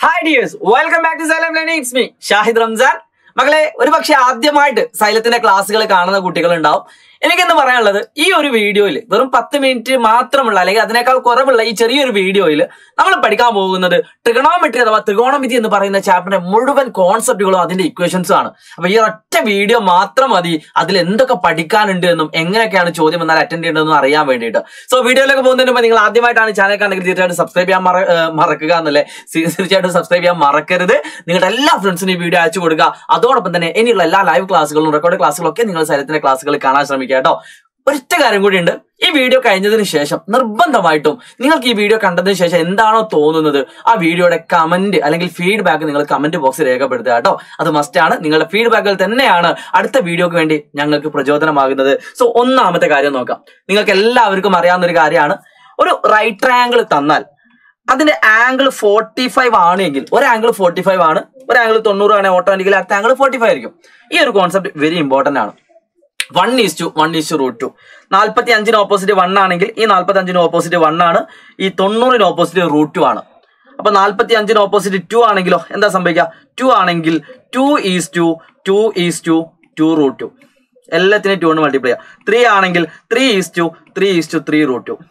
hi dears welcome back to Xylem learning it's me Shahid Ramzan മകളെ ഒരു പക്ഷെ ആദ്യമായിട്ട് സൈലത്തിന്റെ ക്ലാസ്സുകൾ കാണുന്ന കുട്ടികൾ ഉണ്ടാവും എനിക്കെന്ന് പറയാനുള്ളത് ഈ ഒരു വീഡിയോയിൽ വെറും പത്ത് മിനിറ്റ് മാത്രമുള്ള അല്ലെങ്കിൽ അതിനേക്കാൾ കുറവുള്ള ഈ ചെറിയൊരു വീഡിയോയിൽ നമ്മൾ പഠിക്കാൻ പോകുന്നത് ട്രിഗണോമെട്രി അഥവാ ത്രികോണമിതി എന്ന് പറയുന്ന ചാപ്റ്ററിന്റെ മുഴുവൻ കോൺസെപ്റ്റുകളും അതിന്റെ ഇക്വേഷൻസും ആണ് അപ്പൊ ഈ ഒറ്റ വീഡിയോ മാത്രം മതി അതിൽ എന്തൊക്കെ പഠിക്കാനുണ്ട് എന്നും എങ്ങനെയൊക്കെയാണ് ചോദ്യം എന്നാൽ അറ്റൻഡ് ചെയ്യേണ്ടതെന്നും അറിയാൻ വേണ്ടിയിട്ട് സോ വീഡിയോയിലേക്ക് പോകുന്നതിന് മുമ്പ് നിങ്ങൾ ആദ്യമായിട്ടാണ് ചാനൽ കണ്ടെങ്കിൽ തീർച്ചയായിട്ടും സബ്സ്ക്രൈബ് ചെയ്യാൻ മറ- ഏഹ് മറക്കുക എന്നല്ലേ സി- തീർച്ചയായിട്ടും സബ്സ്ക്രൈബ് ചെയ്യാൻ മറക്കരുത് നിങ്ങളുടെ എല്ലാ ഫ്രണ്ട്സിനും ഈ വീഡിയോ അയച്ചു കൊടുക്കുക അതോടൊപ്പം തന്നെ ഇനിയുള്ള എല്ലാ ലൈവ് ക്ലാസ്സുകളും റെക്കോർഡ് ക്ലാസ്സുകളും ഒക്കെ നിങ്ങൾ സൈലത്തിന്റെ ക്ലാസ്സുകൾ കാണാൻ ശ്രമിക്കുക കേട്ടോ ഒറ്റ കാര്യം കൂടിയുണ്ട് ഈ വീഡിയോ കഴിഞ്ഞതിന് ശേഷം നിർബന്ധമായിട്ടും നിങ്ങൾക്ക് ഈ വീഡിയോ കണ്ടതിന് ശേഷം എന്താണോ തോന്നുന്നത് ആ വീഡിയോയുടെ കമന്റ് അല്ലെങ്കിൽ ഫീഡ്ബാക്ക് നിങ്ങൾ കമന്റ് ബോക്സിൽ രേഖപ്പെടുത്തുക കേട്ടോ അത് മസ്റ്റ് ആണ് നിങ്ങളുടെ ഫീഡ്ബാക്കുകൾ തന്നെയാണ് അടുത്ത വീഡിയോക്ക് വേണ്ടി ഞങ്ങൾക്ക് പ്രചോദനമാകുന്നത് സോ ഒന്നാമത്തെ കാര്യം നോക്കാം നിങ്ങൾക്ക് എല്ലാവർക്കും അറിയാവുന്ന ഒരു കാര്യമാണ് ഒരു റൈറ്റ് ട്രയാങ്കിൾ തന്നാൽ അതിന്റെ ആംഗിൾ ഫോർട്ടി ഫൈവ് ആണെങ്കിൽ ഒരു ആംഗിൾ ഫോർട്ടി ഫൈവ് ആണ് ഒരു ആംഗിൾ തൊണ്ണൂറ് ആണെങ്കിൽ ഓട്ടോമാറ്റിക്കലി അടുത്ത ആംഗിൾ ഫോർട്ടി ഫൈവ് ആയിരിക്കും ഈ ഒരു കോൺസെപ്റ്റ് വെരി ഇമ്പോർട്ടന്റ് ആണ് one is to one is to root two നാൽപ്പത്തി അഞ്ചിന് ഓപ്പോസിറ്റ് വൺ ആണെങ്കിൽ ഈ നാൽപ്പത്തി അഞ്ചിന് ഓപ്പോസിറ്റ് വൺ ആണ് ഈ തൊണ്ണൂറിന് ഓപ്പോസിറ്റ് റൂട്ട് ടു ആണ് അപ്പൊ നാൽപ്പത്തി അഞ്ചിന് ഓപ്പോസിറ്റ് ടു ആണെങ്കിലോ എന്താ സംഭവിക്കുക ടു ആണെങ്കിൽ two is to two is to two root two എല്ലാത്തിനും ടു കൊണ്ട് മൾട്ടിപ്ലൈ ചെയ്യാം ത്രീ ആണെങ്കിൽ three is to three is to three root two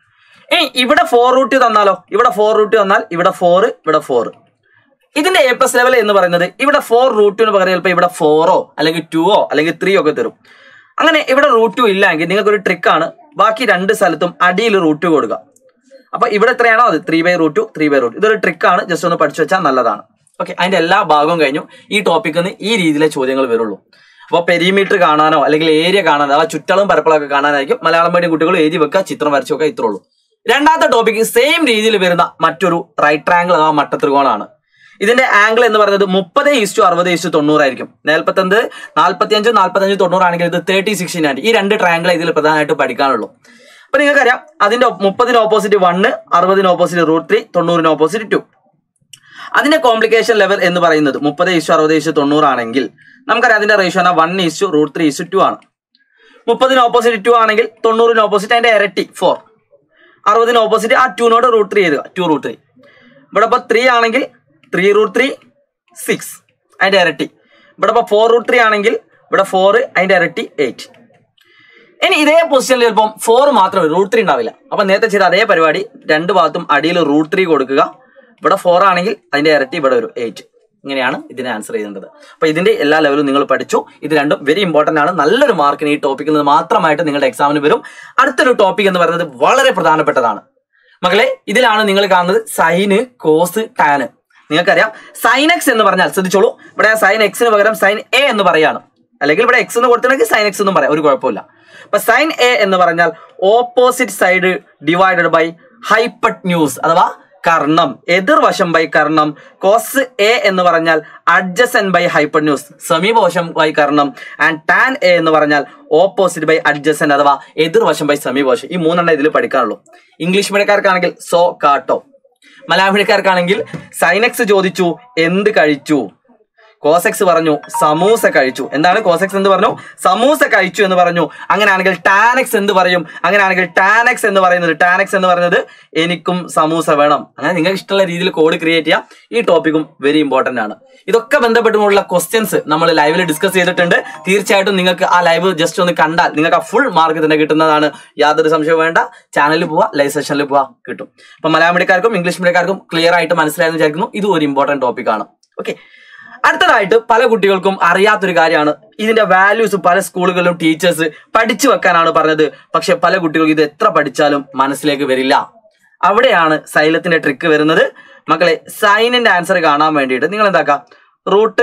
ഇനി ഇവിടെ ഫോർ റൂട്ട് തന്നാലോ ഇവിടെ ഫോർ റൂട്ട് തന്നാൽ ഇവിടെ ഫോർ ഇവിടെ ഫോർ ഇതിന്റെ എ പ്ലസ് ലെവൽ എന്ന് പറയുന്നത് ഇവിടെ ഫോർ റൂട്ടിന് പകരം ചിലപ്പോൾ ഇവിടെ ഫോറോ അല്ലെങ്കിൽ ടുവോ അല്ലെങ്കിൽ ത്രീ ഒക്കെ തരും അങ്ങനെ ഇവിടെ റൂട്ട് ടു ഇല്ലെങ്കിൽ നിങ്ങൾക്ക് ഒരു ട്രിക്കാണ് ബാക്കി രണ്ട് സ്ഥലത്തും അടിയിൽ റൂട്ട് കൊടുക്കുക അപ്പൊ ഇവിടെ എത്രയാണോ അത് three by root two three by root ഇതൊരു ട്രിക്കാണ് ജസ്റ്റ് ഒന്ന് പഠിച്ചു വെച്ചാൽ നല്ലതാണ് ഓക്കെ അതിന്റെ എല്ലാ ഭാഗവും കഴിഞ്ഞു ഈ ടോപ്പിക്കിൽ നിന്ന് ഈ രീതിയിലെ ചോദ്യങ്ങൾ വരുള്ളൂ അപ്പോൾ പെരിമീറ്റർ കാണാനോ അല്ലെങ്കിൽ ഏരിയ കാണാനോ ആ ചുറ്റളവും പരപ്പളൊക്കെ കാണാനായിരിക്കും മലയാളം മീഡിയം കുട്ടികൾ എഴുതി വെക്കുക ചിത്രം വരച്ചു വെക്കുക ഇത്രേ ഉള്ളൂ രണ്ടാമത്തെ ടോപ്പിക്ക് സെയിം രീതിയിൽ വരുന്ന മറ്റൊരു റൈറ്റ് ട്രാങ്കിൾ അഥവാ മട്ടത്രികോണാണ് ഇതിന്റെ ആംഗിൾ എന്ന് പറയുന്നത് മുപ്പത് ഈസ്റ്റു അറുപത് ഈസ്റ്റു തൊണ്ണൂറായിരിക്കും നാൽപ്പത്തഞ്ച് നാൽപ്പത്തി അഞ്ച് നാൽപ്പത്തഞ്ച് തൊണ്ണൂറാണെങ്കിൽ ഇത് തേർട്ടി സിക്സ്റ്റി നയൻറ്റി ഈ രണ്ട് ട്രയാങ്കിൾ ഇതിൽ പ്രധാനമായിട്ട് പഠിക്കാനുള്ളൂ അപ്പൊ നിങ്ങൾക്കറിയാം അതിന്റെ മുപ്പതിന് ഓപ്പോസിറ്റ് വണ്ണ് അറുപതിന് ഓപ്പോസിറ്റ് റൂട്ട് ത്രീ തൊണ്ണൂറിന് ഓപ്പോസിറ്റ് ടു അതിന്റെ കോംപ്ലിക്കേഷൻ ലെവൽ എന്ന് പറയുന്നത് മുപ്പത് ഇഷ്യു അറുപത് ഇഷ്യു തൊണ്ണൂറാണെങ്കിൽ നമുക്കറിയാം അതിന്റെ ratio one is to root three is to two ആണ് മുപ്പതിന് ഓപ്പോസിറ്റ് ടു ആണെങ്കിൽ തൊണ്ണൂറിന് ഓപ്പോസിറ്റ് അതിന്റെ ഇരട്ടി ഫോർ അറുപതിന് ഓപ്പോസിറ്റ് ആ ടൂനോട് റൂട്ട് ത്രീ എഴുതുക ടു റൂട്ട് ത്രീ ഇവിടെ ഇപ്പോൾ ത്രീ ആണെങ്കിൽ ത്രീ റൂട്ട് ത്രീ സിക്സ് അതിന്റെ ഇരട്ടി ഇവിടെ ഇപ്പോൾ ഫോർ റൂട്ട് ത്രീ ആണെങ്കിൽ ഇവിടെ ഫോർ അതിന്റെ ഇരട്ടി എയ്റ്റ് ഇനി ഇതേ പൊസിഷനിൽ ചിലപ്പം ഫോർ മാത്രമേ റൂട്ട് ത്രീ ഉണ്ടാവില്ല അപ്പൊ നേരത്തെ ചെയ്ത അതേ പരിപാടി രണ്ട് ഭാഗത്തും അടിയിൽ റൂട്ട് ത്രീ കൊടുക്കുക ഇവിടെ ഫോർ ആണെങ്കിൽ അതിന്റെ ഇരട്ടി ഇവിടെ ഒരു എയ്റ്റ് ഇങ്ങനെയാണ് ഇതിനെ ആൻസർ ചെയ്യേണ്ടത് അപ്പൊ ഇതിന്റെ എല്ലാ ലെവലും നിങ്ങൾ പഠിച്ചു ഇത് രണ്ടും വെരി ഇമ്പോർട്ടന്റ് ആണ് നല്ലൊരു മാർക്കിന് ഈ ടോപ്പിക്കിൽ നിന്ന് മാത്രമായിട്ട് നിങ്ങളുടെ എക്സാമിന് വരും അടുത്തൊരു ടോപ്പിക് എന്ന് പറയുന്നത് വളരെ പ്രധാനപ്പെട്ടതാണ് മകളെ ഇതിലാണ് നിങ്ങൾ കാണുന്നത് സൈന് കോസ് ടാന് നിങ്ങൾക്കറിയാം സൈൻ എക്സ് എന്ന് പറഞ്ഞാൽ ശ്രദ്ധിച്ചോളൂ ഇവിടെ സൈൻ എക്സിന് പകരം സൈൻ എ എന്ന് പറയാണ് അല്ലെങ്കിൽ ഇവിടെ എക്സ് എന്ന് കൊടുത്തിട്ടുണ്ടെങ്കിൽ സൈൻ എക്സ് എന്നും പറയാം ഒരു കുഴപ്പമില്ല അപ്പൊ സൈൻ എ എന്ന് പറഞ്ഞാൽ opposite side divided by hypotenuse അഥവാ കർണം എതിർവശം ബൈ കർണം കോസ് എ എന്ന് പറഞ്ഞാൽ അഡ്ജസൻ ബൈ ഹൈപ്പർന്യൂസ് സമീപവശം ബൈ കർണം ആൻഡ് ടാൻ എ എന്ന് പറഞ്ഞാൽ ഓപ്പോസിറ്റ് ബൈ അഡ്ജസൻ അഥവാ എതിർവശം ബൈ സമീപവശം ഈ മൂന്നെണ്ണം ഇതിൽ പഠിക്കാനുള്ളൂ ഇംഗ്ലീഷ് മീഡിയക്കാർക്കാണെങ്കിൽ സോ കാട്ടോ മലയാളം മീഡിയക്കാർക്കാണെങ്കിൽ സൈനക്സ് ചോദിച്ചു എന്ത് കഴിച്ചു കോസെക്സ് പറഞ്ഞു സമൂസ കഴിച്ചു എന്താണ് കോസെക്സ് എന്ന് പറഞ്ഞു സമൂസ കഴിച്ചു എന്ന് പറഞ്ഞു അങ്ങനെയാണെങ്കിൽ ടാനക്സ് എന്ത് പറയും അങ്ങനെയാണെങ്കിൽ ടാനക്സ് എന്ന് പറയുന്നത് ടാനക്സ് എന്ന് പറയുന്നത് എനിക്കും സമൂസ വേണം അങ്ങനെ നിങ്ങൾക്ക് ഇഷ്ടമുള്ള രീതിയിൽ കോഡ് ക്രിയേറ്റ് ചെയ്യാം ഈ ടോപ്പിക്കും വെരി ഇമ്പോർട്ടന്റ് ആണ് ഇതൊക്കെ ബന്ധപ്പെട്ടുള്ള ക്വസ്റ്റ്യൻസ് നമ്മൾ ലൈവിൽ ഡിസ്കസ് ചെയ്തിട്ടുണ്ട് തീർച്ചയായിട്ടും നിങ്ങൾക്ക് ആ ലൈവ് ജസ്റ്റ് ഒന്ന് കണ്ടാൽ നിങ്ങൾക്ക് ആ ഫുൾ മാർക്ക് തന്നെ കിട്ടുന്നതാണ് യാതൊരു സംശയവും വേണ്ട ചാനലിൽ പോവാ ലൈവ് സെഷനിൽ പോവാ കിട്ടും അപ്പൊ മലയാളം മീഡിയക്കാർക്കും ഇംഗ്ലീഷ് മീഡിയക്കാർക്കും ക്ലിയർ ആയിട്ട് മനസ്സിലായെന്ന് വിചാരിക്കുന്നു ഇത് ഒരു ഇമ്പോർട്ടന്റ് ടോപ്പിക് ആണ് ഓക്കെ അടുത്തതായിട്ട് പല കുട്ടികൾക്കും അറിയാത്തൊരു കാര്യമാണ് ഇതിന്റെ വാല്യൂസ് പല സ്കൂളുകളിലും ടീച്ചേഴ്സ് പഠിച്ചു വെക്കാനാണ് പറഞ്ഞത് പക്ഷെ പല കുട്ടികൾക്കും ഇത് എത്ര പഠിച്ചാലും മനസ്സിലേക്ക് വരില്ല അവിടെയാണ് സൈലത്തിന്റെ ട്രിക്ക് വരുന്നത് മക്കളെ സൈനിന്റെ ആൻസർ കാണാൻ വേണ്ടിയിട്ട് നിങ്ങൾ എന്താക്കാം root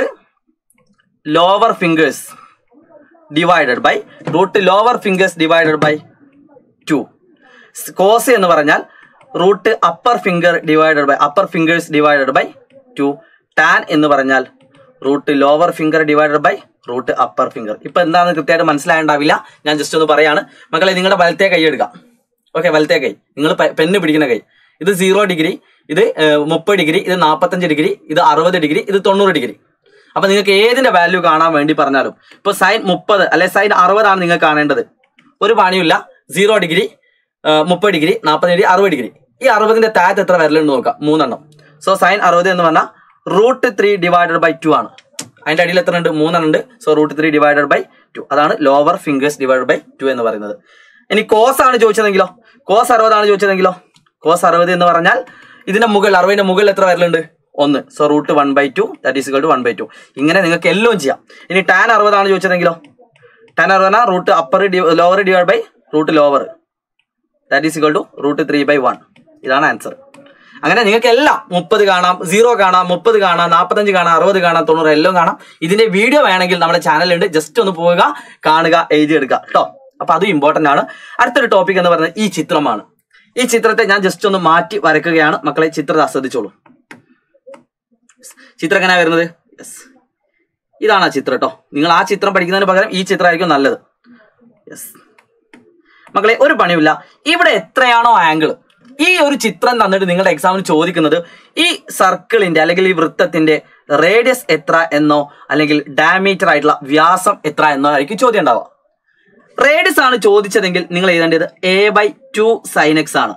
lower fingers divided by root lower fingers divided by two cos എന്ന് പറഞ്ഞാൽ root upper finger divided by upper fingers divided by two tan എന്ന് പറഞ്ഞാൽ root lower finger divided by root upper finger ഇപ്പൊ എന്താണെന്ന് കൃത്യമായിട്ട് മനസ്സിലായിട്ടുണ്ടാവില്ല ഞാൻ just ഒന്ന് പറയാണ് മക്കളെ നിങ്ങളുടെ വലത്തെ കൈ എടുക്കാം ഓക്കെ വലത്തെ കൈ നിങ്ങൾ പെണ്ണ് പിടിക്കുന്ന കൈ ഇത് സീറോ ഡിഗ്രി ഇത് മുപ്പത് ഡിഗ്രി ഇത് നാൽപ്പത്തഞ്ച് ഡിഗ്രി ഇത് അറുപത് ഡിഗ്രി ഇത് തൊണ്ണൂറ് ഡിഗ്രി അപ്പൊ നിങ്ങൾക്ക് ഏതിന്റെ വാല്യൂ കാണാൻ വേണ്ടി പറഞ്ഞാലും ഇപ്പൊ സൈൻ മുപ്പത് അല്ലെ സൈൻ അറുപതാണ് നിങ്ങൾ കാണേണ്ടത് ഒരു പണിയില്ല സീറോ ഡിഗ്രി മുപ്പത് ഡിഗ്രി നാൽപ്പത് ഡിഗ്രി അറുപത് ഡിഗ്രി ഈ അറുപതിന്റെ താഴത്ത് എത്ര വരലുണ്ട് നോക്കാം മൂന്നെണ്ണം സോ സൈൻ അറുപത് എന്ന് പറഞ്ഞാൽ root three divided by two ആണ് അതിന്റെ അടിയിൽ എത്ര ഉണ്ട് മൂന്നെണ്ണം ഉണ്ട് so root three divided by two അതാണ് lower fingers divide by two എന്ന് പറയുന്നത് ഇനി കോസ് ആണ് ചോദിച്ചതെങ്കിലോ കോസ് അറുപതാണ് ചോദിച്ചതെങ്കിലോ കോസ് അറുപത് എന്ന് പറഞ്ഞാൽ ഇതിന്റെ മുകളിൽ അറുപതിന്റെ മുകളിൽ എത്ര വരലുണ്ട് ഒന്ന് so root one by two that is to one by two ഇങ്ങനെ നിങ്ങൾക്ക് എല്ലാം ചെയ്യാം ഇനി ടാൻ അറുപതാണ് ചോദിച്ചതെങ്കിലോ ടാൻ അറുപത് root upper lower divide by root lower that is to root three by one ഇതാണ് ആൻസർ അങ്ങനെ നിങ്ങൾക്ക് എല്ലാം മുപ്പത് കാണാം സീറോ കാണാം മുപ്പത് കാണാം നാൽപ്പത്തഞ്ച് കാണാം അറുപത് കാണാം തൊണ്ണൂറ് എല്ലാം കാണാം ഇതിന്റെ വീഡിയോ വേണമെങ്കിൽ നമ്മുടെ ചാനലുണ്ട് ജസ്റ്റ് ഒന്ന് പോവുക കാണുക എഴുതിയെടുക്കുക കേട്ടോ അപ്പൊ അതും ഇമ്പോർട്ടന്റ് ആണ് അടുത്തൊരു ടോപ്പിക് എന്ന് പറയുന്നത് ഈ ചിത്രമാണ് ഈ ചിത്രത്തെ ഞാൻ ജസ്റ്റ് ഒന്ന് മാറ്റി വരയ്ക്കുകയാണ് മക്കളെ ചിത്രത്തെ ആസ്വദിച്ചോളൂ ചിത്രം എങ്ങനെയാ വരുന്നത് യെസ് ഇതാണ് ആ ചിത്രം കേട്ടോ നിങ്ങൾ ആ ചിത്രം പഠിക്കുന്നതിന് പകരം ഈ ചിത്രമായിരിക്കും നല്ലത് യെസ് മക്കളെ ഒരു പണിയില്ല ഇവിടെ എത്രയാണോ ആംഗിൾ ഈ ഒരു ചിത്രം തന്നിട്ട് നിങ്ങളുടെ എക്സാമിന് ചോദിക്കുന്നത് ഈ സർക്കിളിന്റെ അല്ലെങ്കിൽ ഈ വൃത്തത്തിന്റെ റേഡിയസ് എത്ര എന്നോ അല്ലെങ്കിൽ ഡയമീറ്റർ ആയിട്ടുള്ള വ്യാസം എത്ര എന്നോ ആയിരിക്കും ചോദ്യം ഉണ്ടാവുക റേഡിയസ് ആണ് ചോദിച്ചതെങ്കിൽ നിങ്ങൾ എഴുതേണ്ടത് എ ബൈ ടു സൈനക്സ് ആണ്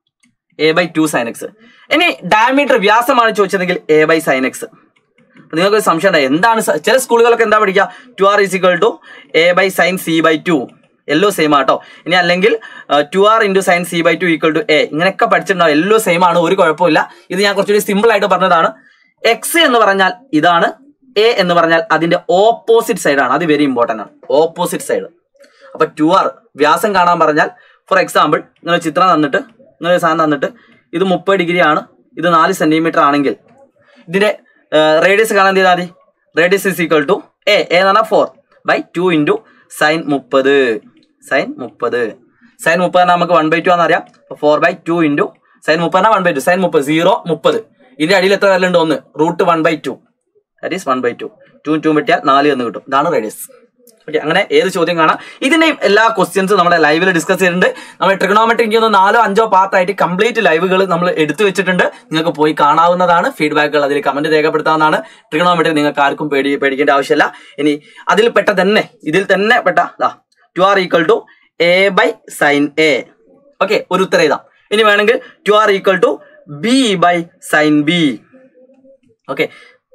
എ ബൈ ടു സൈനക്സ് ഇനി ഡയമീറ്റർ വ്യാസമാണ് ചോദിച്ചതെങ്കിൽ എ ബൈ സൈനക്സ് നിങ്ങൾക്ക് ഒരു സംശയം ഉണ്ടായി എന്താണ് സ- ചില സ്കൂളുകളൊക്കെ എന്താ പഠിക്കുക two R is equal to A by sine C by two എല്ലോ സെയിം ആട്ടോ ഇനി അല്ലെങ്കിൽ two R into sine C by two equal to A ഇങ്ങനെയൊക്കെ പഠിച്ചിട്ടുണ്ടാവും എല്ലോ സെയിം ആണ് ഒരു കുഴപ്പമില്ല ഇത് ഞാൻ കുറച്ചുകൂടി സിമ്പിൾ ആയിട്ട് പറഞ്ഞതാണ് എക്സ് എന്ന് പറഞ്ഞാൽ ഇതാണ് എ എന്ന് പറഞ്ഞാൽ അതിന്റെ ഓപ്പോസിറ്റ് സൈഡാണ് അത് വെരി ഇമ്പോർട്ടന്റ് ആണ് ഓപ്പോസിറ്റ് സൈഡ് അപ്പൊ ടു ആർ വ്യാസം കാണാൻ പറഞ്ഞാൽ ഫോർ എക്സാമ്പിൾ ഇങ്ങനെ ഒരു ചിത്രം തന്നിട്ട് ഇങ്ങനെ ഒരു സാധനം തന്നിട്ട് ഇത് മുപ്പത് ഡിഗ്രി ആണ് ഇത് നാല് സെന്റിമീറ്റർ ആണെങ്കിൽ ഇതിന്റെ റേഡിയസ് കാണാൻ എന്ത് ചെയ്താൽ മതി radius is equal to A A എന്ന് പറഞ്ഞാൽ four by two into sine മുപ്പത് സൈൻ മുപ്പത് സൈൻ മുപ്പത് പറഞ്ഞാൽ നമുക്ക് വൺ ബൈ ടു ആണെന്നറിയാം four by two into sine മുപ്പത് പറഞ്ഞാൽ വൺ ബൈ ടു സൈൻ മുപ്പത് സീറോ മുപ്പത് ഇതിന്റെ അടിയിൽ എത്ര വരലുണ്ട് ഒന്ന് root one by two that is one by two two two വെട്ടിയാൽ നാല് എന്ന് കിട്ടും ഇതാണ് റേഡിയസ് ഓക്കെ അങ്ങനെ ഏത് ചോദ്യം കാണാം ഇതിന്റെയും എല്ലാ ക്വസ്റ്റ്യൻസും നമ്മുടെ ലൈവിൽ ഡിസ്കസ് ചെയ്തിട്ടുണ്ട് നമ്മൾ ട്രിഗണോമെട്രിക്ക് ഒന്ന് നാലോ അഞ്ചോ പാർട്ടായിട്ട് കംപ്ലീറ്റ് ലൈവുകൾ നമ്മൾ എടുത്തു വെച്ചിട്ടുണ്ട് നിങ്ങൾക്ക് പോയി കാണാവുന്നതാണ് ഫീഡ്ബാക്കുകൾ അതിൽ കമന്റ് രേഖപ്പെടുത്താവുന്നതാണ് ട്രിഗണോമെട്രി നിങ്ങൾക്ക് ആർക്കും പേടി പേടിക്കേണ്ട ആവശ്യമില്ല ഇനി അതിൽ പെട്ട തന്നെ ഇതിൽ തന്നെ പെട്ട two R equal to A by sine A okay ഒരു ഉത്തരം എഴുതാം ഇനി വേണമെങ്കിൽ two R equal to B by sine B okay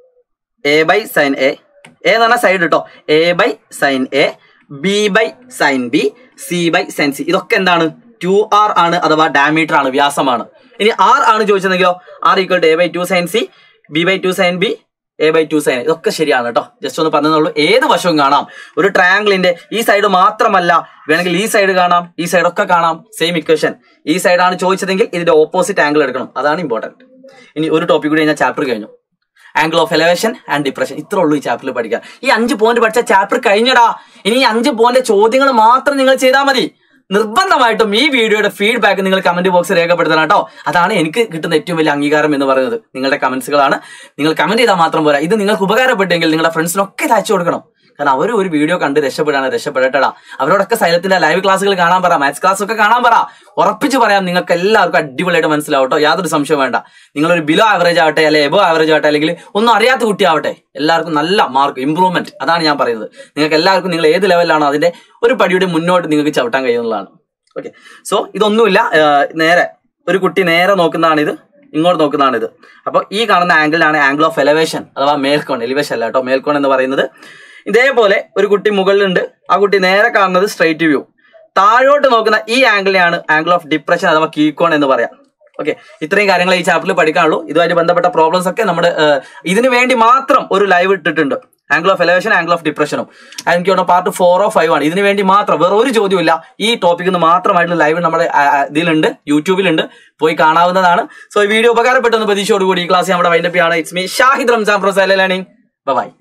A by sine A A എന്ന് പറഞ്ഞാൽ സൈഡ് കേട്ടോ A by sine A B by sine B C by sine C ഇതൊക്കെ എന്താണ് ടു ആർ ആണ് അഥവാ ഡയമീറ്റർ ആണ് വ്യാസമാണ് ഇനി ആർ ആണ് ചോദിച്ചതെങ്കിലോ R equal to A by two sine C B by two sine B A by two sine ഇതൊക്കെ ശരിയാണ് കേട്ടോ ജസ്റ്റ് ഒന്ന് പറഞ്ഞതുള്ളൂ ഏത് വശവും കാണാം ഒരു ട്രയാങ്കിളിന്റെ ഈ സൈഡ് മാത്രമല്ല വേണമെങ്കിൽ ഈ സൈഡ് കാണാം ഈ സൈഡ് ഒക്കെ കാണാം സെയിം ഇക്വേഷൻ ഈ സൈഡാണ് ചോദിച്ചതെങ്കിൽ ഇതിന്റെ ഓപ്പോസിറ്റ് ആംഗിൾ എടുക്കണം അതാണ് ഇമ്പോർട്ടന്റ് ഇനി ഒരു ടോപ്പിക് കൂടി കഴിഞ്ഞാൽ ചാപ്റ്റർ കഴിഞ്ഞു angle of elevation and depression ഇത്ര ഉള്ളൂ ഈ ചാപ്റ്ററിൽ പഠിക്കാൻ ഈ അഞ്ച് പോയിന്റ് പഠിച്ച ചാപ്റ്റർ കഴിഞ്ഞടാ ഇനി ഈ അഞ്ച് പോയിന്റ് ചോദ്യങ്ങൾ മാത്രം നിങ്ങൾ ചെയ്താൽ മതി നിർബന്ധമായിട്ടും ഈ വീഡിയോയുടെ ഫീഡ്ബാക്ക് നിങ്ങൾ കമന്റ് ബോക്സിൽ രേഖപ്പെടുത്തണം കേട്ടോ അതാണ് എനിക്ക് കിട്ടുന്ന ഏറ്റവും വലിയ അംഗീകാരം എന്ന് പറയുന്നത് നിങ്ങളുടെ കമന്റ്സുകളാണ് നിങ്ങൾ കമന്റ് ചെയ്താൽ മാത്രം പോരാ ഇത് നിങ്ങൾക്ക് ഉപകാരപ്പെട്ടെങ്കിൽ നിങ്ങളുടെ ഫ്രണ്ട്സിനൊക്കെ ഇത് അയച്ചു കൊടുക്കണം കാരണം അവർ ഒരു വീഡിയോ കണ്ട് രക്ഷപ്പെടാണ് രക്ഷപ്പെടട്ടടാ അവരോടൊക്കെ സൈലത്തിന്റെ ലൈവ് ക്ലാസ്സുകൾ കാണാൻ പറ മാത്സ് ക്ലാസ് ഒക്കെ കാണാൻ പറ ഉറപ്പിച്ച് പറയാം നിങ്ങൾക്ക് എല്ലാവർക്കും അടിപൊളിയായിട്ട് മനസ്സിലാവും കേട്ടോ യാതൊരു സംശയം വേണ്ട നിങ്ങളൊരു ബിലോ ആവറേജ് ആവട്ടെ അല്ലെങ്കിൽ എബോ ആവറേജ് ആവട്ടെ അല്ലെങ്കിൽ ഒന്നും അറിയാത്ത കുട്ടിയാവട്ടെ എല്ലാവർക്കും നല്ല മാർക്ക് ഇമ്പ്രൂവ്മെന്റ് അതാണ് ഞാൻ പറയുന്നത് നിങ്ങൾക്ക് എല്ലാവർക്കും നിങ്ങൾ ഏത് ലെവലിലാണോ അതിന്റെ ഒരു പടിയുടെ മുന്നോട്ട് നിങ്ങൾക്ക് ചവിട്ടാൻ കഴിയുന്നതാണ് ഓക്കെ സോ ഇതൊന്നുമില്ല ആ, നേരെ ഒരു കുട്ടി നേരെ നോക്കുന്നതാണ് ഇത് ഇങ്ങോട്ട് നോക്കുന്നതാണ് ഇത് അപ്പോൾ ഈ കാണുന്ന ആംഗിളാണ് ആംഗിൾ ഓഫ് എലവേഷൻ അഥവാ മേൽക്കോൺ എലിവേഷൻ അല്ല കേട്ടോ മേൽക്കോൺ എന്ന് പറയുന്നത് ഇതേപോലെ ഒരു കുട്ടി മുകളിലുണ്ട് ആ കുട്ടി നേരെ കാണുന്നത് സ്ട്രൈറ്റ് വ്യൂ താഴോട്ട് നോക്കുന്ന ഈ ആംഗിളിനെയാണ് ആംഗിൾ ഓഫ് ഡിപ്രഷൻ അഥവാ കീക്കോൺ എന്ന് പറയാം ഓക്കെ ഇത്രയും കാര്യങ്ങൾ ഈ ചാപ്റ്ററിൽ പഠിക്കാനുള്ളൂ ഇതുമായിട്ട് ബന്ധപ്പെട്ട പ്രോബ്ലംസ് ഒക്കെ നമ്മുടെ ഏഹ്, ഇതിന് വേണ്ടി മാത്രം ഒരു ലൈവ് ഇട്ടിട്ടുണ്ട് angle of elevation angle of ഡിപ്രഷനും എനിക്ക് തോന്നുന്നു പാർട്ട് ഫോറോ ഫൈവ് ആണ് ഇതിന് വേണ്ടി മാത്രം വേറെ ഒരു ചോദ്യമില്ല ഈ ടോപ്പിക്കിൽ നിന്ന് മാത്രമായിട്ടുള്ള ലൈവ് നമ്മുടെ ആ, ആ, ഇതിലുണ്ട് യൂട്യൂബിലുണ്ട് പോയി കാണാവുന്നതാണ് സോ ഈ വീഡിയോ ഉപകാരപ്പെട്ടെന്ന് പ്രതീക്ഷയോടുകൂടി ഈ ക്ലാസ് നമ്മുടെ വൈൻഡപ്പ് ആണ് it's me Shahid Ramzan from learning by